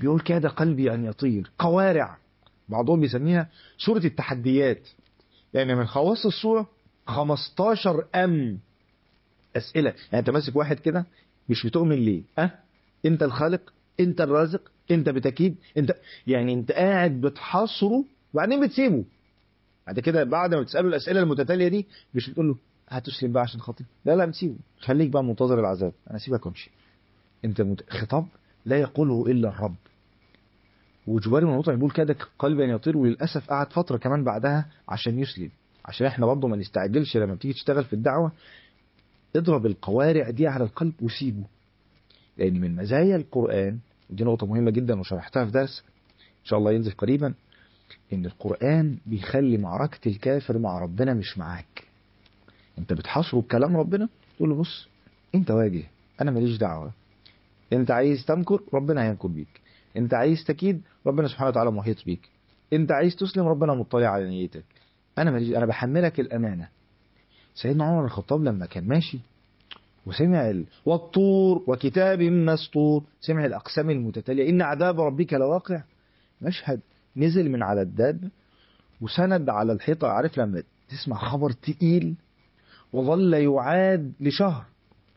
بيقول كاد قلبي أن يطير قوارع بعضهم بيسميها سورة التحديات يعني من خواص السورة 15 أم أسئلة يعني أنت ماسك واحد كده مش بتؤمن ليه أه أنت الخالق أنت الرازق أنت بتكيد أنت يعني أنت قاعد بتحاصره وبعدين بتسيبه بعد كده بعد ما تسأله الأسئلة المتتالية دي مش بتقول له هتسلم بقى عشان خاطري لا لا بتسيبه خليك بقى منتظر العذاب أنا سيبك وامشي أنت مت... خطاب لا يقوله إلا الرب وجباري من بيقول كده قلبي أن يطير وللأسف قعد فترة كمان بعدها عشان يسلم عشان احنا برضه ما نستعجلش لما بتيجي تشتغل في الدعوة اضرب القوارع دي على القلب وسيبه لأن من مزايا القرآن ودي نقطة مهمة جدا وشرحتها في درس إن شاء الله ينزل قريبا إن القرآن بيخلي معركة الكافر مع ربنا مش معاك أنت بتحاصره بكلام ربنا تقول له بص أنت واجه أنا ماليش دعوة أنت عايز تمكر ربنا هينكر بيك أنت عايز تكيد ربنا سبحانه وتعالى محيط بيك أنت عايز تسلم ربنا مطلع على نيتك أنا ماليش أنا بحملك الأمانة سيدنا عمر الخطاب لما كان ماشي وسمع ال... والطور وكتاب مسطور سمع الأقسام المتتالية إن عذاب ربك لواقع مشهد نزل من على الداب وسند على الحيطة عارف لما تسمع خبر تقيل وظل يعاد لشهر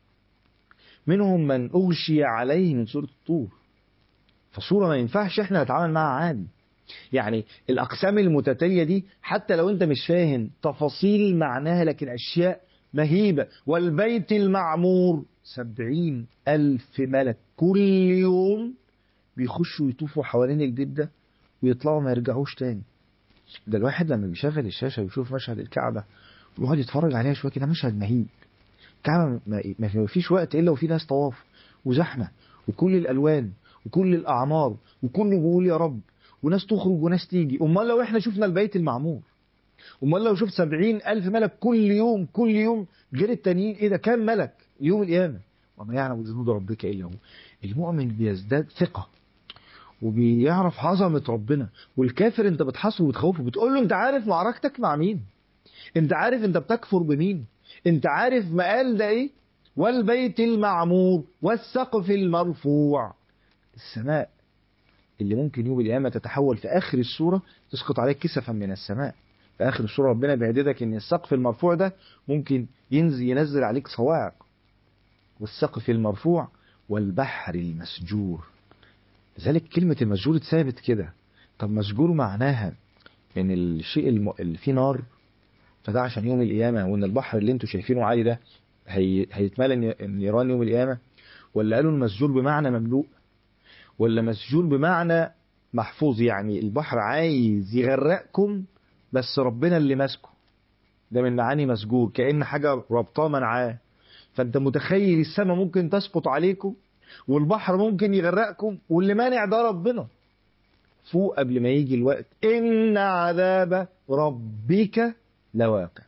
منهم من أغشي عليه من سورة الطور فصورة ما ينفعش احنا نتعامل معها عادي يعني الأقسام المتتالية دي حتى لو أنت مش فاهم تفاصيل معناها لكن أشياء مهيبة والبيت المعمور سبعين ألف ملك كل يوم بيخشوا يطوفوا حوالين البيت ده ويطلعوا ما يرجعوش تاني ده الواحد لما بيشغل الشاشة ويشوف مشهد الكعبة ويقعد يتفرج عليها شوية كده مشهد مهيب الكعبة ما فيش وقت إلا وفي ناس طواف وزحمة وكل الألوان وكل الأعمار وكل بيقول يا رب وناس تخرج وناس تيجي امال لو احنا شفنا البيت المعمور امال لو شفت سبعين الف ملك كل يوم كل يوم غير التانيين ايه ده كام ملك يوم القيامة وما يعلم جنود ربك الا هو المؤمن بيزداد ثقة وبيعرف عظمة ربنا والكافر انت بتحصره وتخوفه بتقول له انت عارف معركتك مع مين انت عارف انت بتكفر بمين انت عارف مقال ده ايه والبيت المعمور والسقف المرفوع السماء اللي ممكن يوم القيامة تتحول في آخر السورة تسقط عليك كسفا من السماء في آخر السورة ربنا بيهددك إن السقف المرفوع ده ممكن ينزل ينزل عليك صواعق والسقف المرفوع والبحر المسجور لذلك كلمة المسجور اتثابت كده طب مسجور معناها إن الشيء الم... اللي فيه نار فده عشان يوم القيامة وإن البحر اللي انتوا شايفينه عالي ده هي... هيتملى نيران يوم القيامة ولا قالوا المسجور بمعنى مملوء ولا مسجور بمعنى محفوظ يعني البحر عايز يغرقكم بس ربنا اللي ماسكه ده من معاني مسجور كأن حاجة ربطاه منعاه فانت متخيل السماء ممكن تسقط عليكم والبحر ممكن يغرقكم واللي مانع ده ربنا فوق قبل ما يجي الوقت إن عذاب ربك لواقع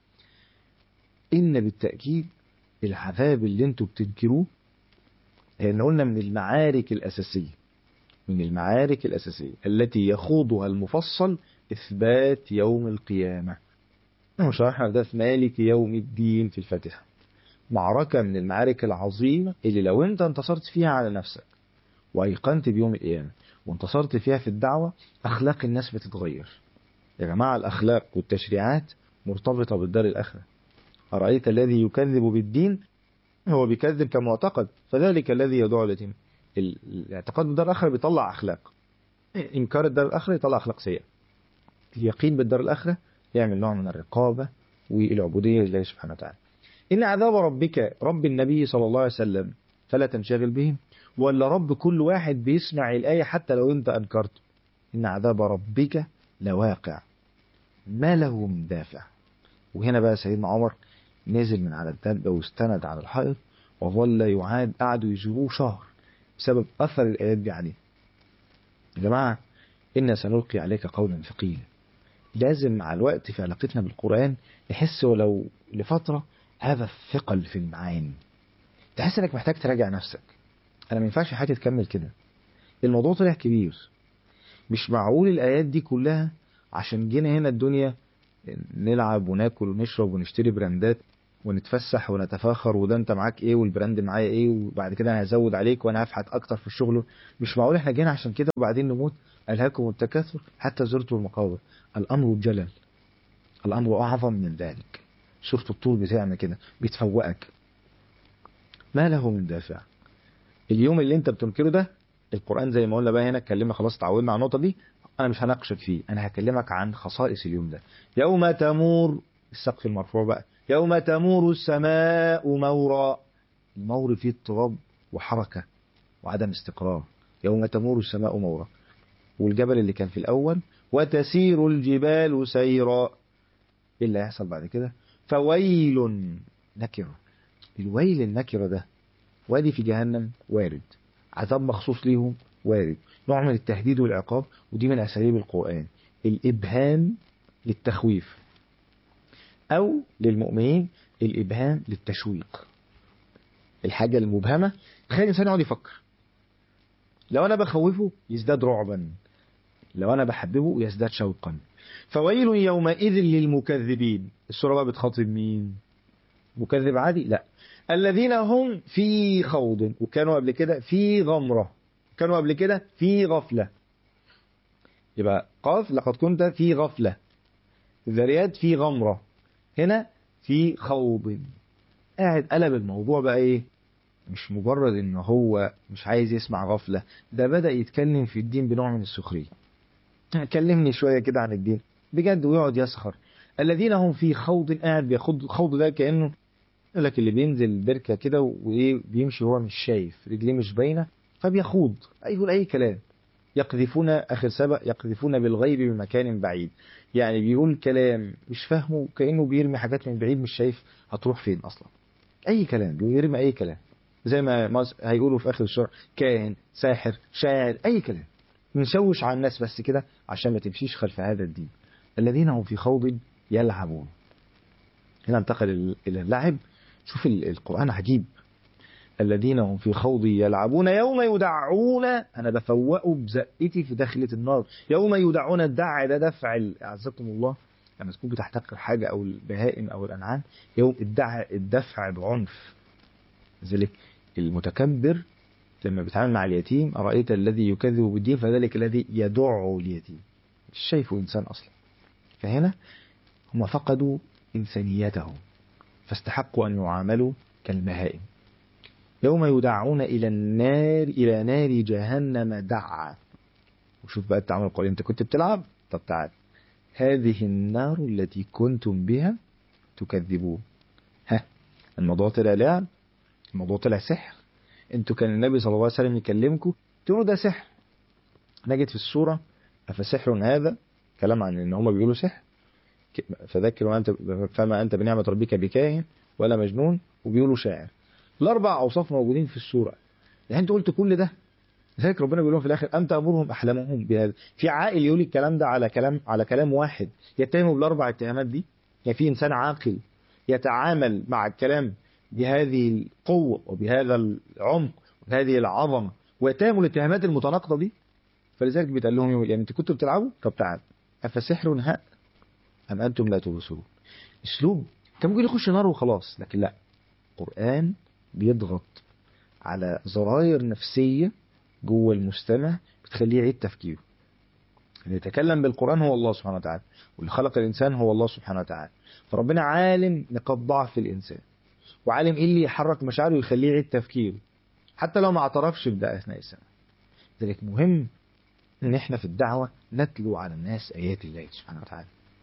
إن بالتأكيد العذاب اللي انتوا بتنكروه لأن قلنا من المعارك الأساسية من المعارك الأساسية التي يخوضها المفصل إثبات يوم القيامة وشرحنا ده في مالك يوم الدين في الفاتحة معركة من المعارك العظيمة اللي لو انت انتصرت فيها على نفسك وأيقنت بيوم القيامة وانتصرت فيها في الدعوة أخلاق الناس بتتغير يا جماعة الأخلاق والتشريعات مرتبطة بالدار الآخرة أرأيت الذي يكذب بالدين هو بيكذب كمعتقد فذلك الذي يدعو اليتيم الاعتقاد بالدار الآخرة بيطلع أخلاق إنكار الدار الآخرة يطلع أخلاق سيئة اليقين بالدار الآخرة يعمل نوع من الرقابة والعبودية لله سبحانه وتعالى إن عذاب ربك رب النبي صلى الله عليه وسلم فلا تنشغل بهم ولا رب كل واحد بيسمع الآية حتى لو أنت أنكرت إن عذاب ربك لواقع ما له من دافع وهنا بقى سيدنا عمر نزل من على الدابة واستند على الحائط وظل يعاد قعدوا يجيبوه شهر بسبب أثر الآيات دي عليه يا جماعة إنا سنلقي عليك قولا ثقيلا لازم مع الوقت في علاقتنا بالقرآن نحس ولو لفترة هذا الثقل في المعاني تحس انك محتاج تراجع نفسك انا ما ينفعش حياتي تكمل كده الموضوع طلع كبير مش معقول الايات دي كلها عشان جينا هنا الدنيا نلعب وناكل ونشرب ونشتري براندات ونتفسح ونتفاخر وده انت معاك ايه والبراند معايا ايه وبعد كده انا هزود عليك وانا هفحت اكتر في الشغل مش معقول احنا جينا عشان كده وبعدين نموت الهاكم التكاثر حتى زرتوا المقابر الامر جلل الامر اعظم من ذلك سورة الطول بتعمل كده بتفوقك ما له من دافع اليوم اللي انت بتنكره ده القرآن زي ما قلنا بقى هنا اتكلمنا خلاص تعودنا على النقطة دي انا مش هناقشك فيه انا هكلمك عن خصائص اليوم ده يوم تمور السقف المرفوع بقى يوم تمور السماء مورا المور فيه اضطراب وحركة وعدم استقرار يوم تمور السماء مورا والجبل اللي كان في الأول وتسير الجبال سيرا ايه اللي هيحصل بعد كده فويل نكرة الويل النكرة ده وادي في جهنم وارد عذاب مخصوص ليهم وارد نوع من التهديد والعقاب ودي من أساليب القرآن الإبهام للتخويف أو للمؤمنين الإبهام للتشويق الحاجة المبهمة تخيل الإنسان يقعد يفكر لو أنا بخوفه يزداد رعبا لو أنا بحببه يزداد شوقا فويل يومئذ للمكذبين السورة بقى بتخاطب مين مكذب عادي لا الذين هم في خوض وكانوا قبل كده في غمرة كانوا قبل كده في غفلة يبقى قاف لقد كنت في غفلة الذريات في غمرة هنا في خوض قاعد قلب الموضوع بقى ايه مش مجرد ان هو مش عايز يسمع غفلة ده بدأ يتكلم في الدين بنوع من السخرية كلمني شوية كده عن الدين بجد ويقعد يسخر الذين هم في خوض قاعد بياخد خوض ده كأنه يقول لك اللي بينزل بركة كده وايه بيمشي هو مش شايف رجليه مش باينة فبيخوض يقول اي كلام يقذفون اخر سبق يقذفون بالغيب بمكان بعيد يعني بيقول كلام مش فاهمه كأنه بيرمي حاجات من بعيد مش شايف هتروح فين اصلا اي كلام بيرمي اي كلام زي ما هيقولوا في اخر الشرع كاهن ساحر شاعر اي كلام نشوش على الناس بس كده عشان ما تمشيش خلف هذا الدين الذين هم في خوض يلعبون هنا انتقل الى اللعب شوف القرآن عجيب الذين هم في خوض يلعبون يوم يدعون أنا بفوقه بزقتي في داخلة النار يوم يدعون الدع ده دفع أعزكم الله لما تكون بتحتقر حاجة أو البهائم أو الأنعام يوم الدع الدفع بعنف لذلك المتكبر لما بيتعامل مع اليتيم أرأيت الذي يكذب بالدين فذلك الذي يدع اليتيم مش شايفه إنسان أصلا فهنا هم فقدوا إنسانيتهم فاستحقوا أن يعاملوا كالبهائم يوم يدعون إلى النار إلى نار جهنم دعا وشوف بقى التعامل القولي أنت كنت بتلعب طب تعال هذه النار التي كنتم بها تكذبون ها الموضوع طلع لعب الموضوع طلع سحر انتوا كان النبي صلى الله عليه وسلم يكلمكم تقولوا ده سحر نجد في السورة أفسحر هذا كلام عن ان هم بيقولوا سحر فذكر وانت فما انت بنعمة ربك بكاهن ولا مجنون وبيقولوا شاعر الاربع اوصاف موجودين في السورة يعني انت قلت كل ده لذلك ربنا بيقول لهم في الاخر ام تامرهم احلامهم بهذا في عاقل يقول الكلام ده على كلام على كلام واحد يتهمه بالاربع اتهامات دي يعني في انسان عاقل يتعامل مع الكلام بهذه القوة وبهذا العمق وبهذه العظمة ويتهموا الاتهامات المتناقضة دي فلذلك بيتقال لهم يعني انتوا كنتوا بتلعبوا طب تعال افسحر هاء ام انتم لا تبصرون اسلوب كان ممكن يخش نار وخلاص لكن لا القرآن بيضغط على زراير نفسية جوه المستمع بتخليه يعيد تفكيره اللي يتكلم بالقرآن هو الله سبحانه وتعالى واللي خلق الإنسان هو الله سبحانه وتعالى فربنا عالم نقاط ضعف الإنسان وعالم ايه اللي يحرك مشاعره ويخليه يعيد تفكيره حتى لو ما اعترفش بده اثناء السنه ذلك مهم ان احنا في الدعوه نتلو على الناس ايات الله سبحانه وتعالى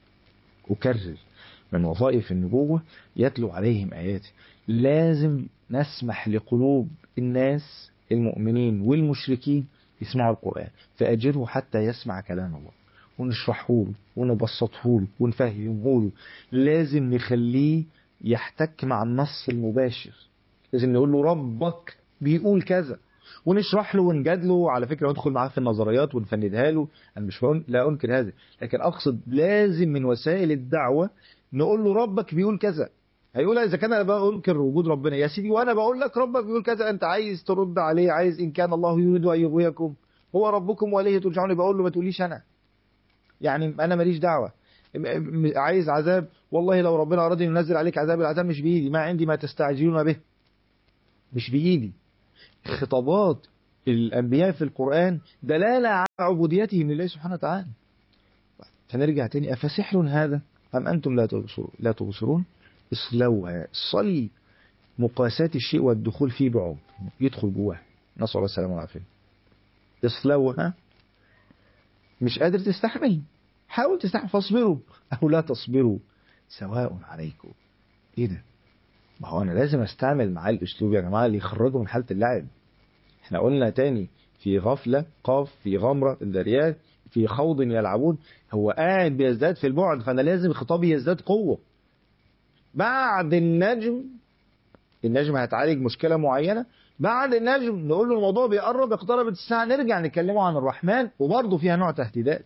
اكرر من وظائف النبوه يتلو عليهم اياته لازم نسمح لقلوب الناس المؤمنين والمشركين يسمعوا القران فاجره حتى يسمع كلام الله ونشرحه له ونبسطه له ونفهمه له لازم نخليه يحتك مع النص المباشر لازم نقول له ربك بيقول كذا ونشرح له ونجادله على فكره وندخل معاه في النظريات ونفندها له انا مش بقول لا انكر هذا لكن اقصد لازم من وسائل الدعوه نقول له ربك بيقول كذا هيقول اذا كان انا بنكر وجود ربنا يا سيدي وانا بقول لك ربك بيقول كذا انت عايز ترد عليه عايز ان كان الله يريد ان يغويكم هو ربكم واليه ترجعون بقول له ما تقوليش انا يعني انا ماليش دعوه م- عايز عذاب والله لو ربنا أراد أن ينزل عليك عذاب العذاب مش بإيدي ما عندي ما تستعجلون به مش بإيدي خطابات الأنبياء في القرآن دلالة على عبوديتهم لله سبحانه وتعالى فنرجع تاني أفسحر هذا أم أنتم لا تبصرون لا تبصرون اصلوها صلي مقاساة الشيء والدخول فيه بعمق يدخل جواه نسأل الله السلامة والعافية اصلوها مش قادر تستحمل حاول تستحمل فاصبروا أو لا تصبروا سواء عليكم إيه ده ما هو أنا لازم أستعمل معاه الأسلوب يا جماعة اللي يخرجه من حالة اللعب احنا قلنا تاني في غفلة قاف في غمرة الذريات في خوض يلعبون هو قاعد بيزداد في البعد فأنا لازم خطابي يزداد قوة بعد النجم النجم هتعالج مشكلة معينة بعد النجم نقول له الموضوع بيقرب اقتربت الساعة نرجع نتكلمه عن الرحمن وبرضه فيها نوع تهديدات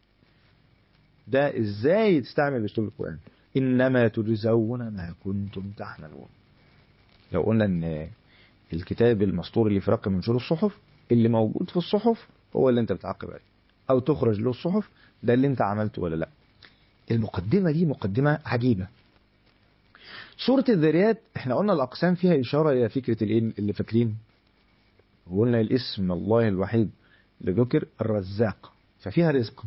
ده ازاي تستعمل اسلوب القرآن انما تجزون ما كنتم تعملون لو قلنا ان الكتاب المسطور اللي في رقم منشور الصحف اللي موجود في الصحف هو اللي انت بتعقب عليه او تخرج له الصحف ده اللي انت عملته ولا لا المقدمة دي مقدمة عجيبة سورة الذريات احنا قلنا الأقسام فيها إشارة إلى فكرة الإيه اللي فاكرين وقلنا الاسم الله الوحيد اللي ذكر الرزاق ففيها رزق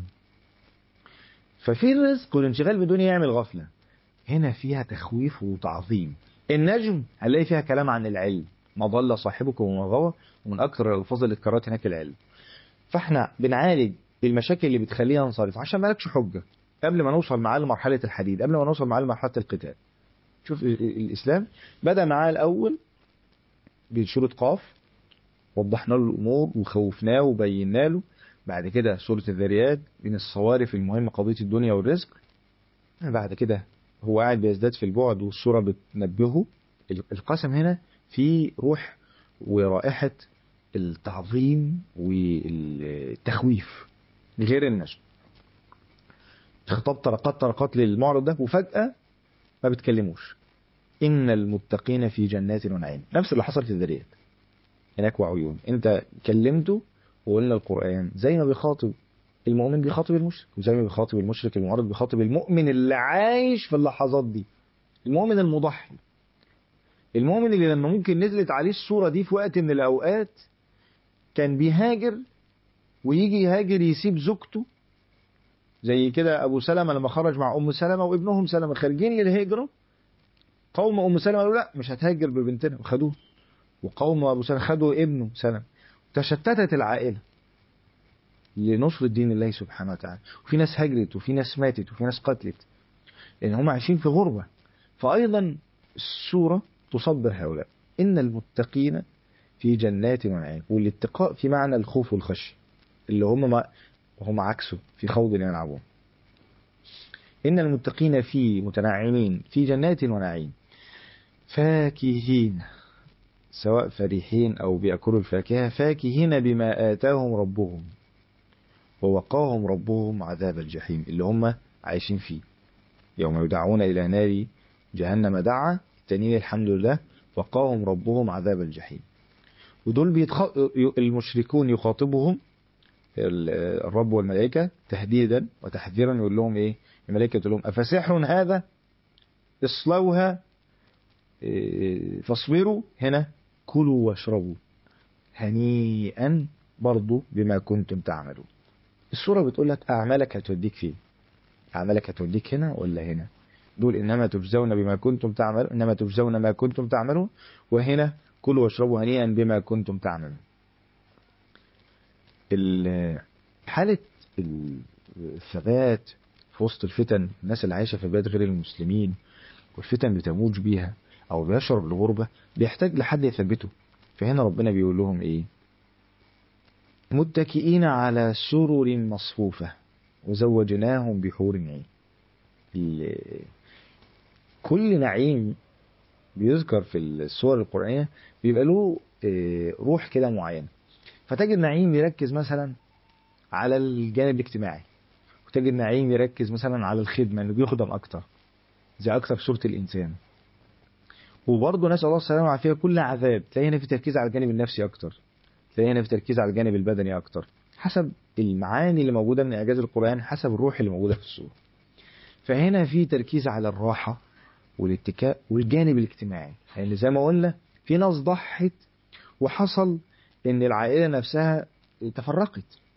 ففي الرزق والانشغال بدون يعمل غفلة هنا فيها تخويف وتعظيم النجم هنلاقي فيها كلام عن العلم ما ضل صاحبكم وما غوى ومن أكثر الألفاظ اللي اتكررت هناك العلم فاحنا بنعالج المشاكل اللي بتخلينا ننصرف عشان مالكش حجة قبل ما نوصل معاه لمرحلة الحديد قبل ما نوصل معاه لمرحلة القتال شوف الإسلام بدأ معاه الأول بسورة قاف وضحنا له الأمور وخوفناه وبينا له بعد كده سورة الذريات من الصوارف المهمة قضية الدنيا والرزق بعد كده هو قاعد بيزداد في البعد والسورة بتنبهه القسم هنا في روح ورائحة التعظيم والتخويف غير النجم خطاب طرقات طرقات للمعرض ده وفجأة ما بتكلموش إن المتقين في جنات ونعيم نفس اللي حصل في الذريات هناك وعيون انت كلمته وقلنا القرآن زي ما بيخاطب المؤمن بيخاطب المشرك وزي ما بيخاطب المشرك المعرض بيخاطب المؤمن اللي عايش في اللحظات دي المؤمن المضحي المؤمن اللي لما ممكن نزلت عليه الصورة دي في وقت من الأوقات كان بيهاجر ويجي يهاجر يسيب زوجته زي كده أبو سلمة لما خرج مع أم سلمة وابنهم سلمة خارجين للهجرة قوم أم سلمة قالوا لا مش هتهاجر ببنتنا وخدوه وقوم أبو سلمة خدوا ابنه سلمة تشتتت العائلة لنصر دين الله سبحانه وتعالى وفي ناس هجرت وفي ناس ماتت وفي ناس قتلت لأن هم عايشين في غربة فأيضا السورة تصبر هؤلاء إن المتقين في جنات ونعيم والاتقاء في معنى الخوف والخشية اللي هم ما وهم عكسه في خوض يلعبون إن المتقين في متنعمين في جنات ونعيم فاكهين سواء فرحين أو بيأكلوا الفاكهة فاكهين بما آتاهم ربهم ووقاهم ربهم عذاب الجحيم اللي هم عايشين فيه يوم يدعون إلى نار جهنم دعا التانيين الحمد لله وقاهم ربهم عذاب الجحيم ودول بيتخ... المشركون يخاطبهم الرب والملائكة تهديدا وتحذيرا يقول لهم ايه الملائكة تقول لهم أفسحر هذا اصلوها إيه فاصبروا هنا كلوا واشربوا هنيئا برضو بما كنتم تعملون السورة بتقول لك أعمالك هتوديك فين أعمالك هتوديك هنا ولا هنا دول إنما تجزون بما كنتم تعملون إنما تجزون ما كنتم تعملون وهنا كلوا واشربوا هنيئا بما كنتم تعملون حالة الثبات في وسط الفتن الناس اللي عايشة في بلاد غير المسلمين والفتن بتموج بيها أو بيشعر بالغربة بيحتاج لحد يثبته فهنا ربنا بيقول لهم إيه متكئين على سرر مصفوفة وزوجناهم بحور عين كل نعيم بيذكر في السور القرآنية بيبقى له روح كده معينة فتجد نعيم يركز مثلا على الجانب الاجتماعي وتجد نعيم يركز مثلا على الخدمة انه بيخدم اكتر زي اكتر في سورة الانسان وبرضه نسأل الله السلامة والعافية كل عذاب تلاقي هنا في تركيز على الجانب النفسي اكتر تلاقي هنا في تركيز على الجانب البدني اكتر حسب المعاني اللي موجودة من اعجاز القرآن حسب الروح اللي موجودة في السورة فهنا في تركيز على الراحة والاتكاء والجانب الاجتماعي لأن يعني زي ما قلنا في ناس ضحت وحصل إن العائلة نفسها تفرقت